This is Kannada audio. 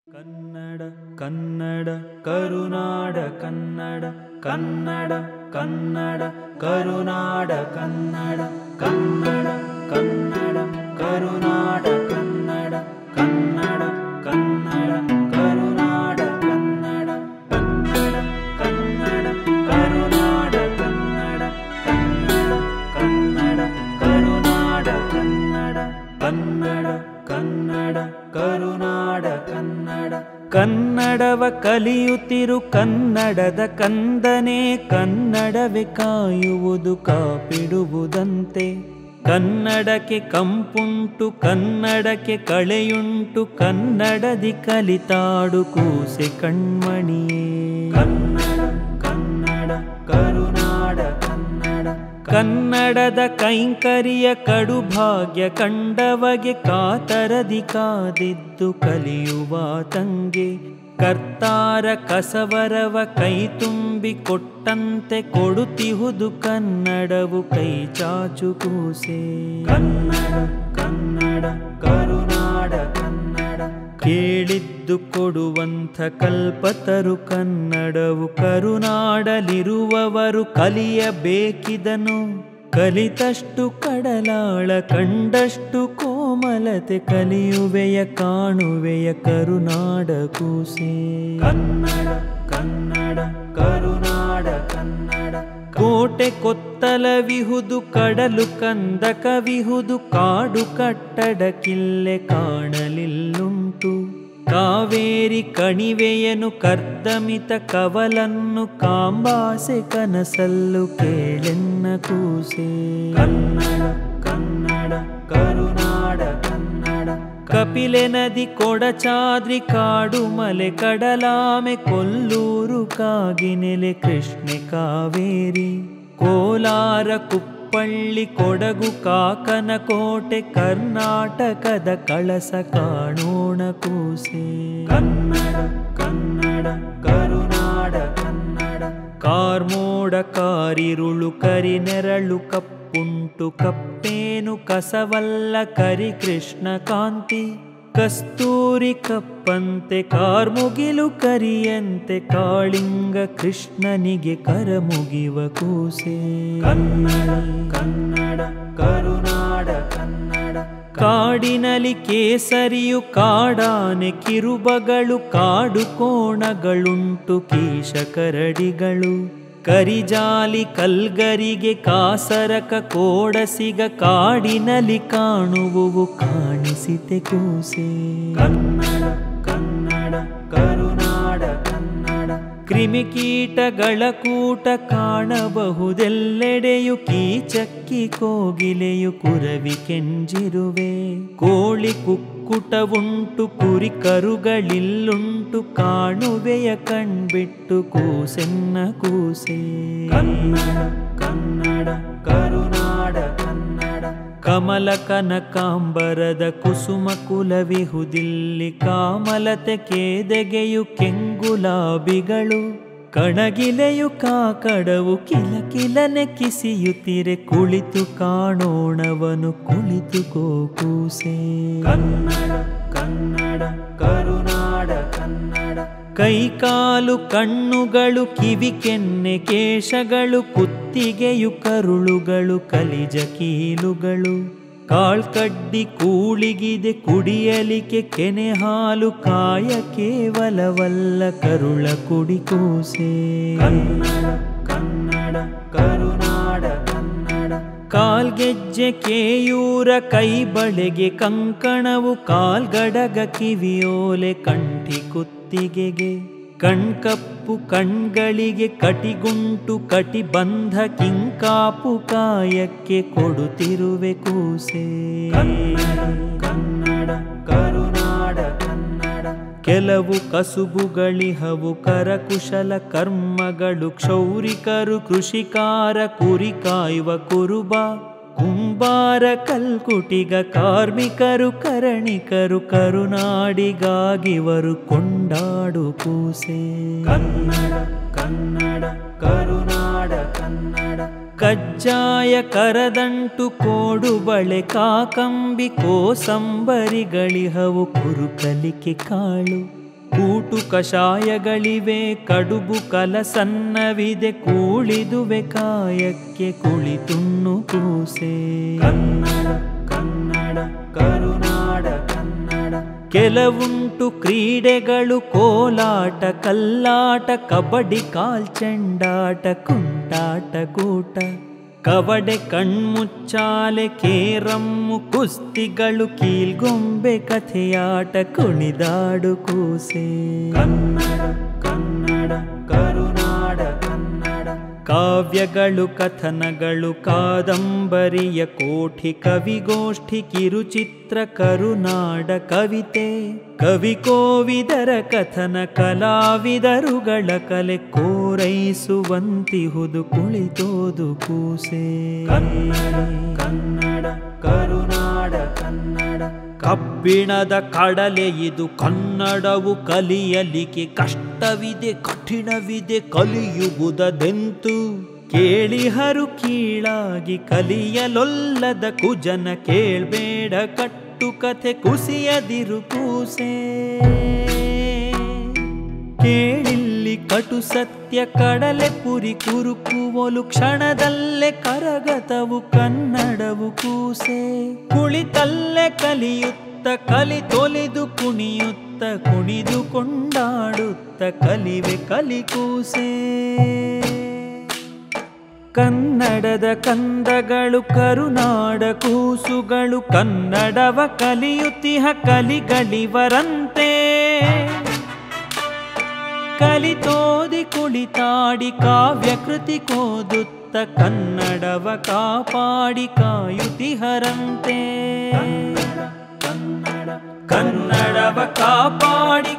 ಕನ್ನಡ ಕನ್ನಡ ಕರುನಾಡ ಕನ್ನಡ ಕನ್ನಡ ಕನ್ನಡ ಕರುನಾಡ ಕನ್ನಡ ಕನ್ನಡ ಕನ್ನಡ ಕರುನಾಡ ಕನ್ನಡ ಕನ್ನಡ ಕನ್ನಡ ಕರುನಾಡ ಕನ್ನಡ ಕನ್ನಡ ಕನ್ನಡ ಕರುನಾಡ ಕನ್ನಡ ಕನ್ನಡ ಕನ್ನಡ ಕರುನಾಡ ಕನ್ನಡ ಕನ್ನಡ ಕನ್ನಡ ಕರುನಾಡ ಕನ್ನಡ ಕನ್ನಡವ ಕಲಿಯುತ್ತಿರು ಕನ್ನಡದ ಕಂದನೆ ಕನ್ನಡವೇ ಕಾಯುವುದು ಕಾಪಿಡುವುದಂತೆ ಕನ್ನಡಕ್ಕೆ ಕಂಪುಂಟು ಕನ್ನಡಕ್ಕೆ ಕಳೆಯುಂಟು ಕನ್ನಡದಿ ಕಲಿತಾಡು ಕೂಸೆ ಕಣ್ಮಣಿಯೇ ಕನ್ನಡ ಕನ್ನಡ ಕರುನಾಡ ಕನ್ನಡ ಕನ್ನಡದ ಕೈಂಕರ್ಯ ಕಡು ಭಾಗ್ಯ ಕಂಡವಗೆ ಕಾತರದಿ ಕಾದಿದ್ದು ಕಲಿಯುವ ತಂಗೆ ಕರ್ತಾರ ಕಸವರವ ಕೈ ತುಂಬಿ ಕೊಟ್ಟಂತೆ ಕೊಡುತ್ತಿಹುದು ಕನ್ನಡವು ಕೈ ಚಾಚು ಕೂಸೆ ಕನ್ನಡ ಕನ್ನಡ ಕರುನಾಡ ಕನ್ನಡ ಕೇಳಿದ್ದು ಕೊಡುವಂಥ ಕಲ್ಪತರು ಕನ್ನಡವು ಕರುನಾಡಲಿರುವವರು ಕಲಿಯಬೇಕಿದನು ಕಲಿತಷ್ಟು ಕಡಲಾಳ ಕಂಡಷ್ಟು ಕೋಮಲತೆ ಕಲಿಯುವೆಯ ಕಾಣುವೆಯ ಕರುನಾಡ ಕೂಸೆ ಕನ್ನಡ ಕನ್ನಡ ಕರುನಾಡ ಕನ್ನಡ ಕೋಟೆ ಕೊತ್ತಲವಿಹುದು ಕಡಲು ಕಂದಕವಿಹುದು ಕಾಡು ಕಟ್ಟಡಕ್ಕಿಲ್ಲೆ ಕಾಣಲಿಲ್ಲುಂಟು ಕಾವೇರಿ ಕಣಿವೆಯನು ಕರ್ದಮಿತ ಕವಲನ್ನು ಕಾಂಬಾಸೆ ಕನಸಲ್ಲು ಕೇಳೆನ್ನ ಕೂಸೆ ಕನ್ನಡ ಕನ್ನಡ ಕರುನಾಡ ಕನ್ನಡ ಕಪಿಲೆ ನದಿ ಕೊಡಚಾದ್ರಿ ಕಾಡು ಮಲೆ ಕಡಲಾಮೆ ಕೊಲ್ಲೂರು ಕಾಗಿನೆಲೆ ಕೃಷ್ಣೆ ಕಾವೇರಿ ಕೋಲಾರ ಕುಪ್ಪಳ್ಳಿ ಕೊಡಗು ಕಾಕನಕೋಟೆ ಕರ್ನಾಟಕದ ಕಳಸ ಕಾಣೋಣ ಕೂಸೆ ಕನ್ನಡ ಕನ್ನಡ ಕರುನಾಡ ಕನ್ನಡ ಕಾರ್ಮೋಡ ಕಾರಿರುಳು ಕರಿನೆರಳು ಕಪ್ಪುಂಟು ಕಪ್ಪೇನು ಕಸವಲ್ಲ ಕರಿ ಕೃಷ್ಣ ಕಾಂತಿ ಕಸ್ತೂರಿ ಕಪ್ಪಂತೆ ಕಾರ್ಮುಗಿಲು ಕರಿಯಂತೆ ಕಾಳಿಂಗ ಕೃಷ್ಣನಿಗೆ ಕರಮುಗಿವ ಕೂಸೆ ಕನ್ನಡ ಕನ್ನಡ ಕರುನಾಡ ಕನ್ನಡ ಕಾಡಿನಲಿ ಕೇಸರಿಯು ಕಾಡಾನೆ ಕಿರುಬಗಳು ಕಾಡು ಕೋಣಗಳುಂಟು ಕೀಶ ಕರಡಿಗಳು ಕರಿಜಾಲಿ ಕಲ್ಗರಿಗೆ ಕಾಸರಕ ಕೋಡಸಿಗ ಕಾಡಿನಲಿ ಕಾಣುವುವು ಕಾಣಿಸಿತೆ ಕೂಸೆ ಕನ್ನಡ ಕನ್ನಡ ಕರುನಾಡ ಕನ್ನಡ ಕ್ರಿಮಿಕೀಟಗಳ ಕೂಟ ಕಾಣಬಹುದೆಲ್ಲೆಡೆಯು ಕೀಚಕ್ಕಿ ಕೋಗಿಲೆಯು ಕುರವಿ ಕೆಂಜಿರುವೆ ಕೋಳಿ ಕುಕ್ಕುಟವುಂಟು ಕುರಿ ಕರುಗಳಿಲ್ಲುಂಟು ಕಾಣುವೆಯ ಕಣ್ಬಿಟ್ಟು ಕೂಸೆನ್ನ ಕೂಸೆ ಕನ್ನಡ ಕನ್ನಡ ಕರುನಾಡ ಕನ್ನಡ ಕಮಲ ಕನಕಾಂಬರದ ಕುಸುಮ ಕುಲವಿಹುದಿಲ್ಲಿ ಕಾಮಲತೆ ಕೇದೆಗೆಯು ಕೆಂಗುಲಾಬಿಗಳು ಕಣಗಿಲೆಯು ಕಾಕಡವು ಕಿಲ ಕಿಲನೆ ಕಿಸಿಯುತ್ತಿರೆ ಕುಳಿತು ಕಾಣೋಣವನು ಕುಳಿತು ಕೂಸೆ ಕನ್ನಡ ಕನ್ನಡ ಕರುನಾಡ ಕನ್ನಡ ಕೈಕಾಲು ಕಣ್ಣುಗಳು ಕಿವಿ ಕೆನ್ನೆ ಕೇಶಗಳು ಕುತ್ತಿಗೆಯು ಕರುಳುಗಳು ಕಲಿಜ ಕೀಲುಗಳು ಕಾಳ್ಕಡ್ಡಿ ಕೂಳಿಗಿದೆ ಕುಡಿಯಲಿಕ್ಕೆ ಕೆನೆ ಹಾಲು ಕಾಯ ಕೇವಲವಲ್ಲ ಕರುಳ ಕುಡಿ ಕೂಸೆ ಕನ್ನಡ ಕನ್ನಡ ಕರುನಾಡ ಕನ್ನಡ ಕಾಲ್ಗೆಜ್ಜೆ ಕೇಯೂರ ಕೈ ಬಳೆಗೆ ಕಂಕಣವು ಕಾಲ್ಗಡಗ ಕಿವಿಯೋಲೆ ಕಂಠಿ ಕುತ್ತಿಗೆಗೆ ಕಣ್ಕಪ್ಪು ಕಣ್ಗಳಿಗೆ ಕಟಿಗುಂಟು ಕಟಿಬಂಧ ಕಿಂಕಾಪು ಕಾಯಕ್ಕೆ ಕೊಡುತ್ತಿರುವೆ ಕೂಸೆ ಕನ್ನಡ ಕರುನಾಡ ಕನ್ನಡ ಕೆಲವು ಕಸುಬುಗಳಿಹವು ಕರಕುಶಲ ಕರ್ಮಗಳು ಕ್ಷೌರಿಕರು ಕೃಷಿಕಾರ ಕುರಿ ಕಾಯುವ ಕುರುಬ ಕುಂಬಾರ ಕಲ್ಕುಟಿಗ ಕಾರ್ಮಿಕರು ಕರಣಿಕರು ಕರುನಾಡಿಗಾಗಿವರು ಕೊಂಡಾಡು ಕೂಸೆ ಕನ್ನಡ ಕನ್ನಡ ಕರುನಾಡ ಕನ್ನಡ ಕಜ್ಜಾಯ ಕರದಂಟು ಕೋಡು ಬಳೆ ಕಾಕಂಬಿ ಕೋಸಂಬರಿಗಳಿಹವು ಕುರುಕಲಿಕೆ ಕಾಳು ಕೂಟು ಕಷಾಯಗಳಿವೆ ಕಡುಬು ಕಲಸನ್ನವಿದೆ ಕೂಳಿದುವೆ ಕಾಯಕ್ಕೆ ಕುಳಿತುಣ್ಣು ಕೂಸೆ ಕನ್ನಡ ಕನ್ನಡ ಕರುನಾಡ ಕನ್ನಡ ಕೆಲವುಂಟು ಕ್ರೀಡೆಗಳು ಕೋಲಾಟ ಕಲ್ಲಾಟ ಕಬಡ್ಡಿ ಕಾಲ್ಚೆಂಡಾಟ ಕುಂಟಾಟ ಕೂಟ ಕವಡೆ ಕಣ್ಮುಚ್ಚಾಲೆ ಕೇರಮ್ಮು ಕುಸ್ತಿಗಳು ಕೀಲ್ಗೊಂಬೆ ಕಥೆಯಾಟ ಕುಣಿದಾಡು ಕೂಸೆ ಕನ್ನಡ ಕನ್ನಡ ಕರುನಾಡ ಕನ್ನಡ ಕಾವ್ಯಗಳು ಕಥನಗಳು ಕಾದಂಬರಿಯ ಕೋಠಿ ಕವಿಗೋಷ್ಠಿ ಕಿರುಚಿತ್ರ ಕರುನಾಡ ಕವಿತೆ ಕವಿ ಕೋವಿದರ ಕಥನ ಕಲಾವಿದರುಗಳ ಕಲೆ ಕೋರೈಸುವಂತಿಹುದು ಕುಳಿತೋದು ಕೂಸೆ ಕನ್ನಡ ಕನ್ನಡ ಕರುನಾಡ ಕನ್ನಡ ಕಬ್ಬಿಣದ ಕಡಲೆ ಇದು ಕನ್ನಡವು ಕಲಿಯಲಿಕ್ಕೆ ಕಷ್ಟವಿದೆ ಕಠಿಣವಿದೆ ಕಲಿಯುವುದದೆಂತು ಕೇಳಿಹರು ಕೀಳಾಗಿ ಕಲಿಯಲೊಲ್ಲದ ಕುಜನ ಕೇಳ್ಬೇಡ ಕಟ್ಟು ಕಥೆ ಕುಸಿಯದಿರು ಕೂಸೆ ಕೇಳಿಲ್ಲಿ ಕಟು ಸತ್ಯ ಕಡಲೆ ಪುರಿ ಕುರುಕುವಲು ಕ್ಷಣದಲ್ಲೇ ಕರಗತವು ಕನ್ನಡವು ಕೂಸೆ ಕುಳಿತಲ್ಲೇ ಕಲಿಯುತ್ತ ಕಲಿ ತೊಲಿದು ಕುಣಿಯುತ್ತ ಕುಣಿದು ಕೊಂಡಾಡುತ್ತ ಕಲಿವೆ ಕಲಿ ಕೂಸೆ ಕನ್ನಡದ ಕಂದಗಳು ಕರುನಾಡ ಕೂಸುಗಳು ಕನ್ನಡವ ಕಲಿಯುತ್ತಿಹ ಕಲಿಗಳಿವರಂತೆ ಕಲಿತೋದಿ ಕುಳಿತಾಡಿ ಕಾವ್ಯ ಕೃತಿ ಕೋದುತ್ತ ಕನ್ನಡವ ಕಾಪಾಡಿ ಕಾಯುತಿಹರಂತೆ ಕನ್ನಡ ಕನ್ನಡವ ಕಾಪಾಡಿ